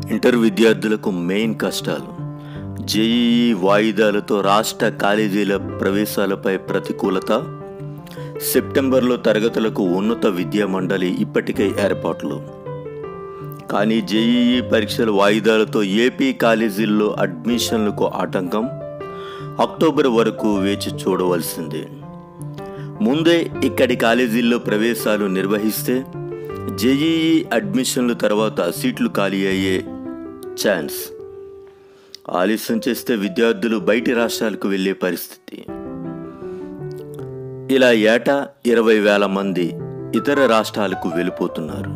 inter విద్యార్థులకు main కష్టాలు JEE వాయిదాలతో రాష్ట్ర కాలేజీల ప్రవేశాలపై ప్రతికూలత సెప్టెంబర్లో తరగతులకు ఉన్నత విద్యా మండలి ఇప్పటికే ఏర్పాట్లు కానీ జేఈఈ పరీక్షల వాయిదాలతో ఏపీ కాలేజీల్లో అడ్మిషన్లకు ఆటంకం అక్టోబర్ వరకు వేచి చూడవలసిందే ముందే ఇక్కడి కాలేజీల్లో ప్రవేశాలు నిర్వహిస్తే జేఈఈ అడ్మిషన్ల తర్వాత సీట్లు ఖాళీ అయ్యే ఛాన్స్ ఆలస్యం చేస్తే విద్యార్థులు బయటి రాష్ట్రాలకు వెళ్ళే పరిస్థితి ఇలా ఏటా ఇరవై వేల మంది ఇతర రాష్ట్రాలకు వెళ్ళిపోతున్నారు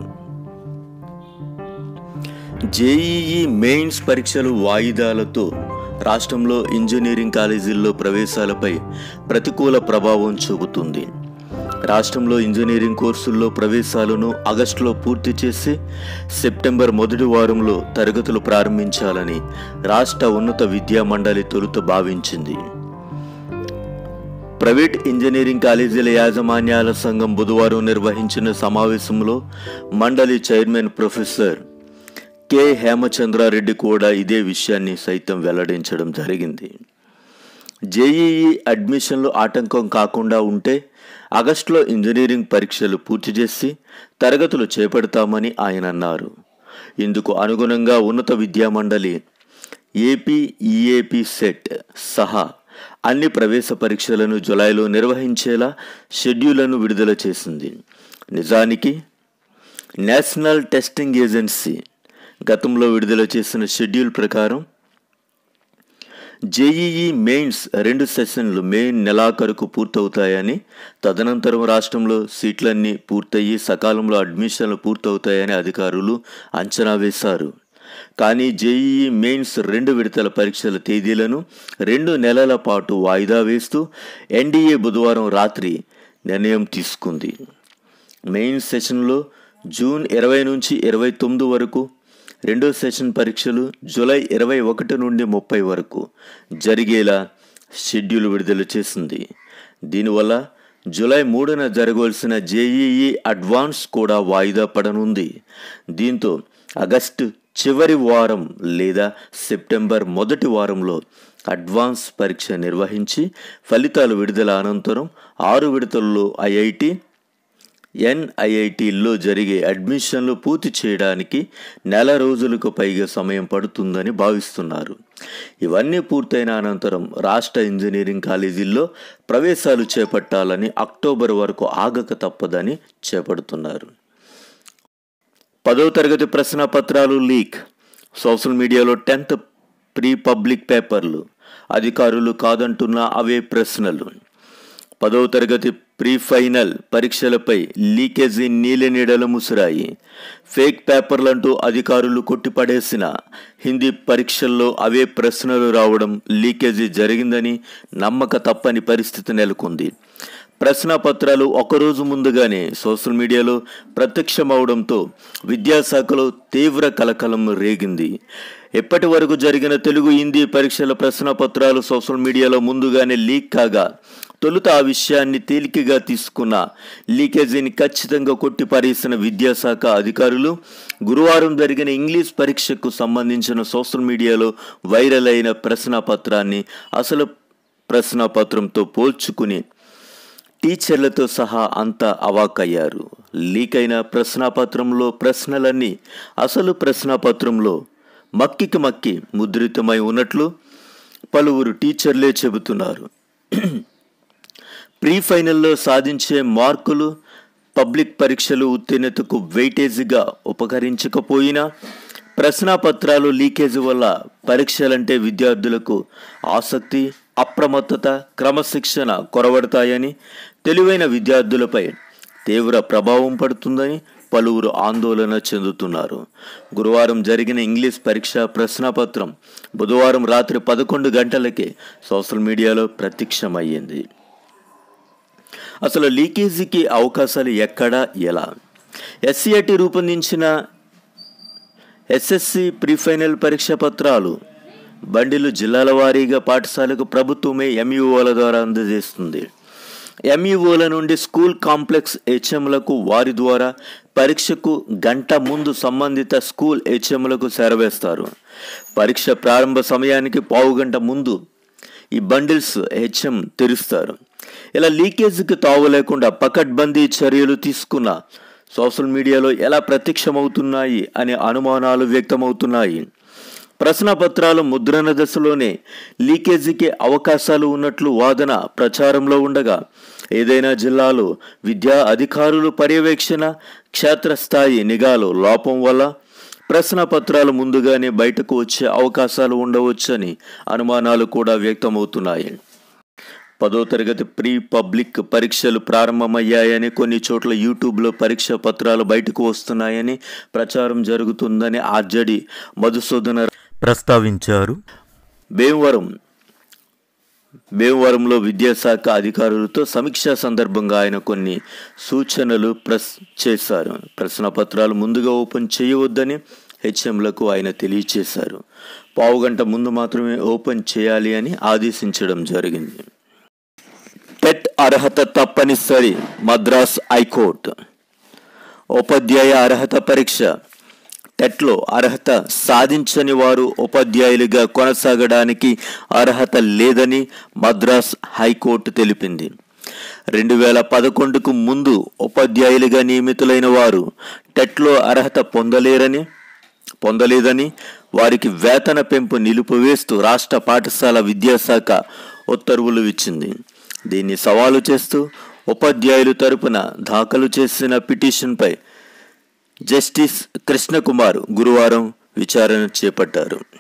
జేఈఈ మెయిన్స్ పరీక్షలు వాయిదాలతో రాష్ట్రంలో ఇంజనీరింగ్ కాలేజీల్లో ప్రవేశాలపై ప్రతికూల ప్రభావం చూపుతుంది రాష్ట్రంలో ఇంజనీరింగ్ కోర్సుల్లో ప్రవేశాలను ఆగస్టులో పూర్తి చేసి సెప్టెంబర్ మొదటి వారంలో తరగతులు ప్రారంభించాలని రాష్ట్ర ఉన్నత విద్యా మండలి తొలుత భావించింది ప్రైవేట్ ఇంజనీరింగ్ కాలేజీల యాజమాన్యాల సంఘం బుధవారం నిర్వహించిన సమావేశంలో మండలి చైర్మన్ ప్రొఫెసర్ కె హేమచంద్రారెడ్డి కూడా ఇదే విషయాన్ని సైతం వెల్లడించడం జరిగింది జేఈఈ అడ్మిషన్లు ఆటంకం కాకుండా ఉంటే ఆగస్టులో ఇంజనీరింగ్ పరీక్షలు పూర్తి చేసి తరగతులు చేపడతామని ఆయన అన్నారు ఇందుకు అనుగుణంగా ఉన్నత విద్యా మండలి ఏపీ ఈఏపీ సెట్ సహా అన్ని ప్రవేశ పరీక్షలను జులైలో నిర్వహించేలా షెడ్యూళ్లను విడుదల చేసింది నిజానికి నేషనల్ టెస్టింగ్ ఏజెన్సీ గతంలో విడుదల చేసిన షెడ్యూల్ ప్రకారం జేఈఈ మెయిన్స్ రెండు సెషన్లు మే నెలాఖరుకు పూర్తవుతాయని తదనంతరం రాష్ట్రంలో సీట్లన్నీ పూర్తయి సకాలంలో అడ్మిషన్లు పూర్తవుతాయని అధికారులు అంచనా వేశారు కానీ జేఈఈ మెయిన్స్ రెండు విడతల పరీక్షల తేదీలను రెండు నెలల పాటు వాయిదా వేస్తూ ఎన్డీఏ బుధవారం రాత్రి నిర్ణయం తీసుకుంది మెయిన్ సెషన్లో జూన్ ఇరవై నుంచి ఇరవై తొమ్మిది వరకు రెండో సెషన్ పరీక్షలు జూలై ఇరవై ఒకటి నుండి ముప్పై వరకు జరిగేలా షెడ్యూల్ విడుదల చేసింది దీనివల్ల జూలై మూడున జరగవలసిన జేఈఈ అడ్వాన్స్ కూడా వాయిదా పడనుంది దీంతో ఆగస్టు చివరి వారం లేదా సెప్టెంబర్ మొదటి వారంలో అడ్వాన్స్ పరీక్ష నిర్వహించి ఫలితాలు విడుదల అనంతరం ఆరు విడతల్లో ఐఐటి ఎన్ఐఐటిల్లో జరిగే అడ్మిషన్లు పూర్తి చేయడానికి నెల రోజులకు పైగా సమయం పడుతుందని భావిస్తున్నారు ఇవన్నీ పూర్తయిన అనంతరం రాష్ట్ర ఇంజనీరింగ్ కాలేజీల్లో ప్రవేశాలు చేపట్టాలని అక్టోబర్ వరకు ఆగక తప్పదని చేపడుతున్నారు పదో తరగతి ప్రశ్న పత్రాలు లీక్ సోషల్ మీడియాలో టెన్త్ ప్రీ పబ్లిక్ పేపర్లు అధికారులు కాదంటున్న అవే ప్రశ్నలు పదవ తరగతి ప్రీ ఫైనల్ పరీక్షలపై లీకేజీ నీలి నీడలు ముసిరాయి ఫేక్ పేపర్లంటూ అధికారులు కొట్టిపడేసిన హిందీ పరీక్షల్లో అవే ప్రశ్నలు రావడం లీకేజీ జరిగిందని నమ్మక తప్పని పరిస్థితి నెలకొంది ప్రశ్న పత్రాలు ఒకరోజు ముందుగానే సోషల్ మీడియాలో ప్రత్యక్షమవడంతో విద్యాశాఖలో తీవ్ర కలకలం రేగింది ఎప్పటి వరకు జరిగిన తెలుగు హిందీ పరీక్షల ప్రశ్న పత్రాలు సోషల్ మీడియాలో ముందుగానే లీక్ కాగా తొలుత ఆ విషయాన్ని తేలికగా తీసుకున్న లీకేజీని ఖచ్చితంగా కొట్టిపారేసిన విద్యాశాఖ అధికారులు గురువారం జరిగిన ఇంగ్లీష్ పరీక్షకు సంబంధించిన సోషల్ మీడియాలో వైరల్ అయిన ప్రశ్న పత్రాన్ని అసలు ప్రశ్న పత్రంతో పోల్చుకుని టీచర్లతో సహా అంతా అవాకయ్యారు లీక్ అయిన ప్రశ్నాపత్రంలో ప్రశ్నలన్నీ అసలు ప్రశ్నాపత్రంలో మక్కికి మక్కి ముద్రితమై ఉన్నట్లు పలువురు టీచర్లే చెబుతున్నారు ప్రీ ఫైనల్లో సాధించే మార్కులు పబ్లిక్ పరీక్షలు ఉత్తీర్ణతకు వెయిటేజీగా ఉపకరించకపోయినా ప్రశ్నాపత్రాలు లీకేజీ వల్ల పరీక్షలంటే విద్యార్థులకు ఆసక్తి అప్రమత్తత క్రమశిక్షణ కొరవడతాయని తెలివైన విద్యార్థులపై తీవ్ర ప్రభావం పడుతుందని పలువురు ఆందోళన చెందుతున్నారు గురువారం జరిగిన ఇంగ్లీష్ పరీక్ష ప్రశ్నాపత్రం బుధవారం రాత్రి పదకొండు గంటలకే సోషల్ మీడియాలో ప్రత్యక్షమయ్యింది అసలు లీకేజీకి అవకాశాలు ఎక్కడా ఎలా ఎస్సీఐటి రూపొందించిన ఎస్ఎస్సి ప్రీఫైనల్ పరీక్ష పత్రాలు బండిలు జిల్లాల వారీగా పాఠశాలకు ప్రభుత్వమే ఎంఈఓల ద్వారా అందజేస్తుంది ఎంఈఓల నుండి స్కూల్ కాంప్లెక్స్ హెచ్ఎంలకు వారి ద్వారా పరీక్షకు గంట ముందు సంబంధిత స్కూల్ హెచ్ఎంలకు సెరవేస్తారు పరీక్ష ప్రారంభ సమయానికి పావు గంట ముందు ఈ బండిల్స్ హెచ్ఎం తెరుస్తారు ఇలా లీకేజీకి తావు లేకుండా పకడ్బందీ చర్యలు తీసుకున్న సోషల్ మీడియాలో ఎలా ప్రత్యక్షమవుతున్నాయి అనే అనుమానాలు వ్యక్తమవుతున్నాయి ప్రశ్నపత్రాలు ముద్రణ దశలోనే లీకేజీకి అవకాశాలు ఉన్నట్లు వాదన ప్రచారంలో ఉండగా ఏదైనా జిల్లాలో విద్యా అధికారులు పర్యవేక్షణ క్షేత్రస్థాయి నిఘాలో లోపం వల్ల ప్రశ్నపత్రాలు ముందుగానే బయటకు వచ్చే అవకాశాలు ఉండవచ్చని అనుమానాలు కూడా వ్యక్తమవుతున్నాయి పదో తరగతి ప్రీ పబ్లిక్ పరీక్షలు ప్రారంభమయ్యాయని కొన్ని చోట్ల యూట్యూబ్లో పరీక్ష పత్రాలు బయటకు వస్తున్నాయని ప్రచారం జరుగుతుందని ఆర్జడి మధుసూదన ప్రస్తావించారు భీమవరం భీమవరంలో విద్యాశాఖ అధికారులతో సమీక్ష సందర్భంగా ఆయన కొన్ని సూచనలు ప్రస్ చేశారు ప్రశ్న పత్రాలు ముందుగా ఓపెన్ చేయవద్దని హెచ్ఎంలకు ఆయన తెలియచేశారు పావుగంట ముందు మాత్రమే ఓపెన్ చేయాలి అని ఆదేశించడం జరిగింది టెట్ అర్హత తప్పనిసరి మద్రాస్ హైకోర్టు ఉపాధ్యాయ అర్హత పరీక్ష టెట్లో అర్హత సాధించని వారు ఉపాధ్యాయులుగా కొనసాగడానికి అర్హత లేదని మద్రాస్ హైకోర్టు తెలిపింది రెండు వేల పదకొండుకు ముందు ఉపాధ్యాయులుగా నియమితులైన వారు టెట్లో అర్హత పొందలేరని పొందలేదని వారికి వేతన పెంపు నిలుపువేస్తూ రాష్ట్ర పాఠశాల విద్యాశాఖ ఉత్తర్వులు ఇచ్చింది దీన్ని సవాలు చేస్తూ ఉపాధ్యాయులు తరపున దాఖలు చేసిన పిటిషన్పై జస్టిస్ కృష్ణకుమార్ గురువారం విచారణ చేపట్టారు